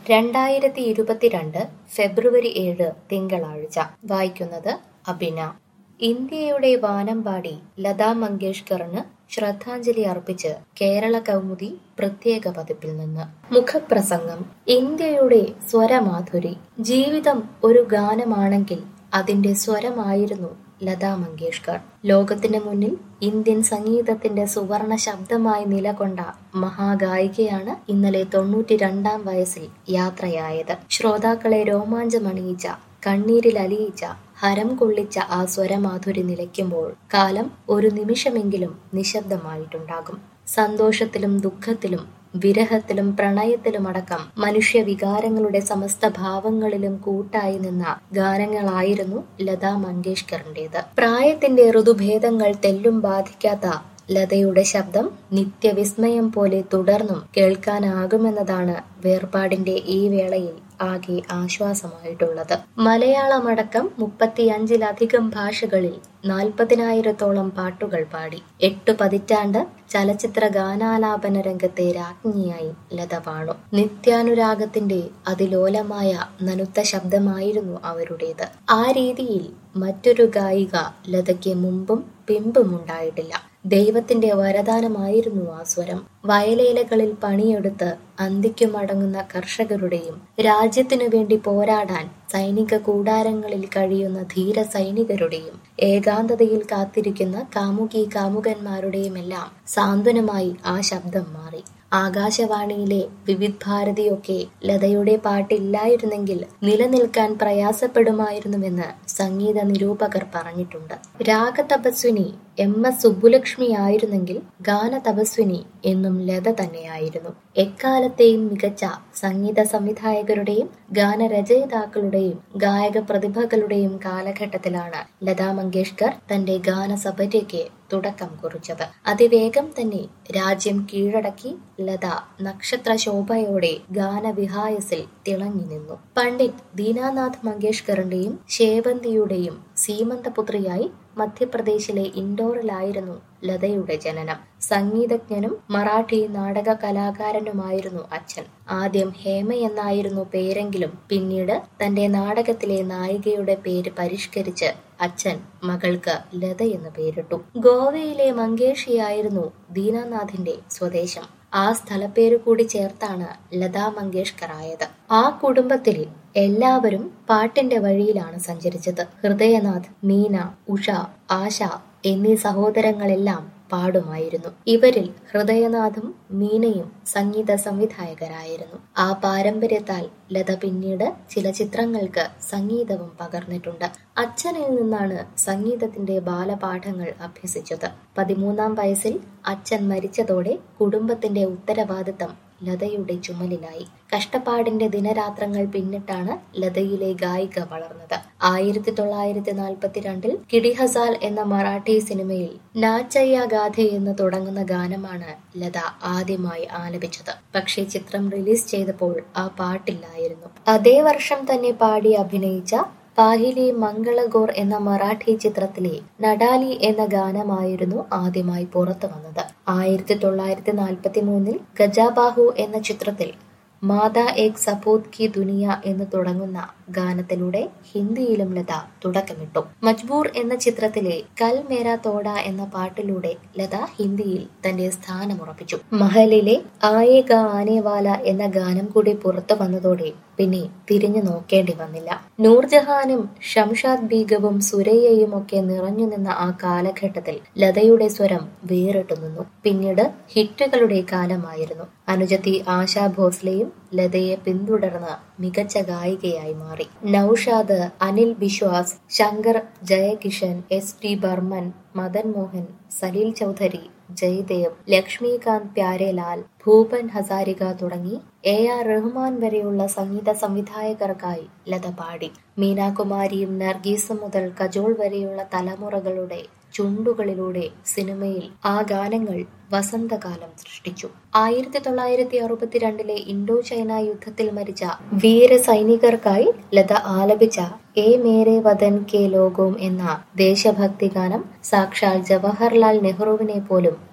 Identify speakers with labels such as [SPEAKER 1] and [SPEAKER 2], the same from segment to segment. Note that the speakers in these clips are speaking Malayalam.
[SPEAKER 1] രണ്ടായിരത്തി ഇരുപത്തിരണ്ട് ഫെബ്രുവരി ഏഴ് തിങ്കളാഴ്ച വായിക്കുന്നത് അബിന ഇന്ത്യയുടെ വാനമ്പാടി ലതാ മങ്കേഷ്കറിന് ശ്രദ്ധാഞ്ജലി അർപ്പിച്ച് കേരള കൗമുദി പ്രത്യേക പതിപ്പിൽ നിന്ന് മുഖപ്രസംഗം ഇന്ത്യയുടെ സ്വരമാധുരി ജീവിതം ഒരു ഗാനമാണെങ്കിൽ അതിന്റെ സ്വരമായിരുന്നു ലതാ മങ്കേഷ്കർ ലോകത്തിന് മുന്നിൽ ഇന്ത്യൻ സംഗീതത്തിന്റെ സുവർണ ശബ്ദമായി നിലകൊണ്ട മഹാഗായികയാണ് ഇന്നലെ തൊണ്ണൂറ്റി രണ്ടാം വയസ്സിൽ യാത്രയായത് ശ്രോതാക്കളെ രോമാഞ്ചമണിയിച്ച കണ്ണീരിൽ അലിയിച്ച ഹരം കൊള്ളിച്ച ആ സ്വരമാധുരി നിലയ്ക്കുമ്പോൾ കാലം ഒരു നിമിഷമെങ്കിലും നിശബ്ദമായിട്ടുണ്ടാകും സന്തോഷത്തിലും ദുഃഖത്തിലും വിരഹത്തിലും പ്രണയത്തിലുമടക്കം മനുഷ്യ വികാരങ്ങളുടെ സമസ്ത ഭാവങ്ങളിലും കൂട്ടായി നിന്ന ഗാനങ്ങളായിരുന്നു ലതാ മങ്കേഷ്കറിന്റേത് പ്രായത്തിന്റെ ഋതുഭേദങ്ങൾ തെല്ലും ബാധിക്കാത്ത ലതയുടെ ശബ്ദം നിത്യവിസ്മയം പോലെ തുടർന്നും കേൾക്കാനാകുമെന്നതാണ് വേർപാടിന്റെ ഈ വേളയിൽ ആകെ ആശ്വാസമായിട്ടുള്ളത് മലയാളമടക്കം മുപ്പത്തിയഞ്ചിലധികം ഭാഷകളിൽ നാൽപ്പതിനായിരത്തോളം പാട്ടുകൾ പാടി എട്ടു പതിറ്റാണ്ട് ചലച്ചിത്ര ഗാനാലാപന രംഗത്തെ രാജ്ഞിയായി ലത വാണു നിത്യാനുരാഗത്തിന്റെ അതിലോലമായ നനുത്ത ശബ്ദമായിരുന്നു അവരുടേത് ആ രീതിയിൽ മറ്റൊരു ഗായിക ലതയ്ക്ക് മുമ്പും പിമ്പും ഉണ്ടായിട്ടില്ല ദൈവത്തിന്റെ വരദാനമായിരുന്നു ആ സ്വരം വയലേലകളിൽ പണിയെടുത്ത് അന്തിക്കുമടങ്ങുന്ന കർഷകരുടെയും രാജ്യത്തിനു വേണ്ടി പോരാടാൻ സൈനിക കൂടാരങ്ങളിൽ കഴിയുന്ന ധീര സൈനികരുടെയും ഏകാന്തതയിൽ കാത്തിരിക്കുന്ന കാമുകി കാമുകന്മാരുടെയുമെല്ലാം സാന്ത്വനമായി ആ ശബ്ദം മാറി ആകാശവാണിയിലെ വിവിധ് ഭാരതിയൊക്കെ ലതയുടെ പാട്ടില്ലായിരുന്നെങ്കിൽ നിലനിൽക്കാൻ പ്രയാസപ്പെടുമായിരുന്നുവെന്ന് സംഗീത നിരൂപകർ പറഞ്ഞിട്ടുണ്ട് രാഗതപസ്വിനി എം എസ് സുബ്ബുലക്ഷ്മി ആയിരുന്നെങ്കിൽ ഗാന തപസ്വിനി എന്നും ലത തന്നെയായിരുന്നു എക്കാലത്തെയും മികച്ച സംഗീത സംവിധായകരുടെയും ഗാനരചയിതാക്കളുടെയും ഗായക പ്രതിഭകളുടെയും കാലഘട്ടത്തിലാണ് ലതാ മങ്കേഷ്കർ തന്റെ ഗാനസഭയ്ക്ക് തുടക്കം കുറിച്ചത് അതിവേഗം തന്നെ രാജ്യം കീഴടക്കി ലത നക്ഷത്ര ശോഭയോടെ ഗാനവിഹായസിൽ തിളങ്ങി നിന്നു പണ്ഡിറ്റ് ദീനാനാഥ് മങ്കേഷ്കറിന്റെയും ശേവന്തിയുടെയും സീമന്തപുത്രിയായി മധ്യപ്രദേശിലെ ഇൻഡോറിലായിരുന്നു ലതയുടെ ജനനം സംഗീതജ്ഞനും മറാഠി നാടക കലാകാരനുമായിരുന്നു അച്ഛൻ ആദ്യം ഹേമ എന്നായിരുന്നു പേരെങ്കിലും പിന്നീട് തന്റെ നാടകത്തിലെ നായികയുടെ പേര് പരിഷ്കരിച്ച് അച്ഛൻ മകൾക്ക് ലത എന്ന് പേരിട്ടു ഗോവയിലെ മങ്കേഷിയായിരുന്നു ദീനാനാഥിന്റെ സ്വദേശം ആ സ്ഥലപ്പേര് കൂടി ചേർത്താണ് ലതാ മങ്കേഷ്കർ ആയത് ആ കുടുംബത്തിൽ എല്ലാവരും പാട്ടിന്റെ വഴിയിലാണ് സഞ്ചരിച്ചത് ഹൃദയനാഥ് മീന ഉഷ ആശ എന്നീ സഹോദരങ്ങളെല്ലാം പാടുമായിരുന്നു ഇവരിൽ ഹൃദയനാഥും മീനയും സംഗീത സംവിധായകരായിരുന്നു ആ പാരമ്പര്യത്താൽ ലത പിന്നീട് ചില ചിത്രങ്ങൾക്ക് സംഗീതവും പകർന്നിട്ടുണ്ട് അച്ഛനിൽ നിന്നാണ് സംഗീതത്തിന്റെ ബാലപാഠങ്ങൾ അഭ്യസിച്ചത് പതിമൂന്നാം വയസ്സിൽ അച്ഛൻ മരിച്ചതോടെ കുടുംബത്തിന്റെ ഉത്തരവാദിത്തം ലതയുടെ ചുമലിലായി കഷ്ടപ്പാടിന്റെ ദിനരാത്രങ്ങൾ പിന്നിട്ടാണ് ലതയിലെ ഗായിക വളർന്നത് ആയിരത്തി തൊള്ളായിരത്തി നാൽപ്പത്തിരണ്ടിൽ കിഡിഹസാൽ എന്ന മറാഠി സിനിമയിൽ നാച്ചയ്യ ഗാഥ എന്ന് തുടങ്ങുന്ന ഗാനമാണ് ലത ആദ്യമായി ആലപിച്ചത് പക്ഷേ ചിത്രം റിലീസ് ചെയ്തപ്പോൾ ആ പാട്ടില്ലായിരുന്നു അതേ വർഷം തന്നെ പാടി അഭിനയിച്ച പാഹിലി മംഗളഗോർ എന്ന മറാഠി ചിത്രത്തിലെ നഡാലി എന്ന ഗാനമായിരുന്നു ആദ്യമായി പുറത്തു വന്നത് ആയിരത്തി തൊള്ളായിരത്തി നാൽപ്പത്തി മൂന്നിൽ ഗജാബാഹു എന്ന ചിത്രത്തിൽ മാതാ ഏക് സപൂത് കി ദുനിയ എന്ന് തുടങ്ങുന്ന ഗാനത്തിലൂടെ ഹിന്ദിയിലും ലത തുടക്കമിട്ടു മജ്ബൂർ എന്ന ചിത്രത്തിലെ കൽ മേര തോട എന്ന പാട്ടിലൂടെ ലത ഹിന്ദിയിൽ തന്റെ സ്ഥാനമുറപ്പിച്ചു മഹലിലെ ആയേക ആനേവാല എന്ന ഗാനം കൂടി പുറത്തു വന്നതോടെ പിന്നെ തിരിഞ്ഞു നോക്കേണ്ടി വന്നില്ല നൂർജഹാനും ഷംഷാദ് ബീഗവും സുരയ്യയും ഒക്കെ നിറഞ്ഞു നിന്ന ആ കാലഘട്ടത്തിൽ ലതയുടെ സ്വരം വേറിട്ടു നിന്നു പിന്നീട് ഹിറ്റുകളുടെ കാലമായിരുന്നു അനുജത്തി ആശാ ഭോസ്ലെയും ലതയെ പിന്തുടർന്ന് മികച്ച ഗായികയായി മാറി നൌഷാദ് അനിൽ ബിശ്വാസ് ശങ്കർ ജയകിഷൻ എസ് ടി ബർമൻ മദൻ മോഹൻ സലീൽ ചൗധരി ജയദേവ് ലക്ഷ്മികാന്ത് പ്യാരേലാൽ ഭൂപൻ ഹസാരിക തുടങ്ങി എ ആർ റഹ്മാൻ വരെയുള്ള സംഗീത സംവിധായകർക്കായി ലത പാടി മീനാകുമാരിയും നർഗീസും മുതൽ കജോൾ വരെയുള്ള തലമുറകളുടെ ചുണ്ടുകളിലൂടെ സിനിമയിൽ ആ ഗാനങ്ങൾ വസന്തകാലം സൃഷ്ടിച്ചു ആയിരത്തി തൊള്ളായിരത്തി അറുപത്തിരണ്ടിലെ ഇൻഡോ ചൈന യുദ്ധത്തിൽ മരിച്ച വീര സൈനികർക്കായി ലത ആലപിച്ച എ മേരെ വതൻ കെ ലോകോം എന്ന ദേശഭക്തി ഗാനം സാക്ഷാൽ ജവഹർലാൽ നെഹ്റുവിനെ പോലും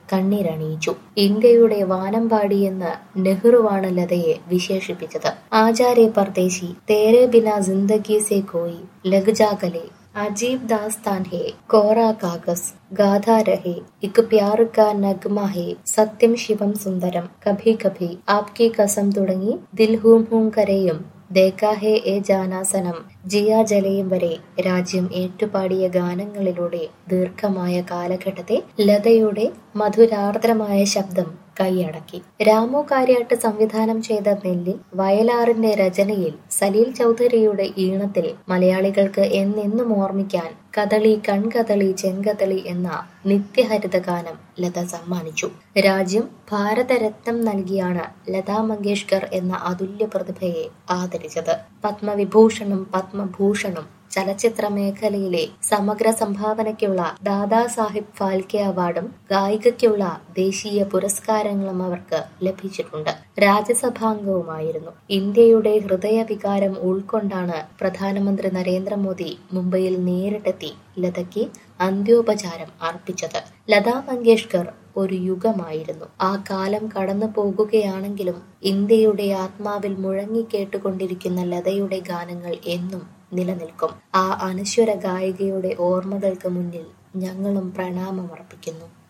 [SPEAKER 1] കണ്ണീരണിയിച്ചു ഇന്ത്യയുടെ വാനമ്പാടി എന്ന് നെഹ്റുവാണ് ലതയെ വിശേഷിപ്പിച്ചത് ആചാര്യ പർദേശി തേരെ ബിന ജിന്ദഗി സെ കോയി ലഗ്ജാഗലെ അജീബ് ദാസ്താൻ ഹേ കോറ കാഗസ് ഗാഥ രഹേ ഇക് പ്യാർ കാ നഗ്മ ഹേ സത്യം ശിവം സുന്ദരം കഭി കഭി ആപ്കി കസം തുടങ്ങി ദിൽ ഹൂം ഹൂം കരയും ദേക്കാ ഹേ എ ജാനാസനം ജിയ ജലയും വരെ രാജ്യം ഏറ്റുപാടിയ ഗാനങ്ങളിലൂടെ ദീർഘമായ കാലഘട്ടത്തെ ലതയുടെ മധുരാർദ്രമായ ശബ്ദം കൈയടക്കി രാമു കാര്യാട്ട് സംവിധാനം ചെയ്ത നെല്ലിൽ വയലാറിന്റെ രചനയിൽ സലീൽ ചൗധരിയുടെ ഈണത്തിൽ മലയാളികൾക്ക് എന്നെന്നും ഓർമ്മിക്കാൻ കദളി കൺകദളി ചെങ്കദളി എന്ന നിത്യഹരിത ഗാനം ലത സമ്മാനിച്ചു രാജ്യം ഭാരതരത്നം നൽകിയാണ് ലതാ മങ്കേഷ്കർ എന്ന അതുല്യ പ്രതിഭയെ ആദരിച്ചത് പത്മവിഭൂഷണും പത്മഭൂഷണും ചലച്ചിത്ര മേഖലയിലെ സമഗ്ര സംഭാവനയ്ക്കുള്ള ദാദാ സാഹിബ് ഫാൽക്കെ അവാർഡും ഗായികയ്ക്കുള്ള ദേശീയ പുരസ്കാരങ്ങളും അവർക്ക് ലഭിച്ചിട്ടുണ്ട് രാജ്യസഭാംഗവുമായിരുന്നു ഇന്ത്യയുടെ ഹൃദയവികാരം ഉൾക്കൊണ്ടാണ് പ്രധാനമന്ത്രി നരേന്ദ്രമോദി മുംബൈയിൽ നേരിട്ടെത്തി ലതയ്ക്ക് അന്ത്യോപചാരം അർപ്പിച്ചത് ലതാ മങ്കേഷ്കർ ഒരു യുഗമായിരുന്നു ആ കാലം കടന്നു പോകുകയാണെങ്കിലും ഇന്ത്യയുടെ ആത്മാവിൽ മുഴങ്ങിക്കേട്ടുകൊണ്ടിരിക്കുന്ന ലതയുടെ ഗാനങ്ങൾ എന്നും നിലനിൽക്കും ആ അനശ്വര ഗായികയുടെ ഓർമ്മകൾക്ക് മുന്നിൽ ഞങ്ങളും പ്രണാമമർപ്പിക്കുന്നു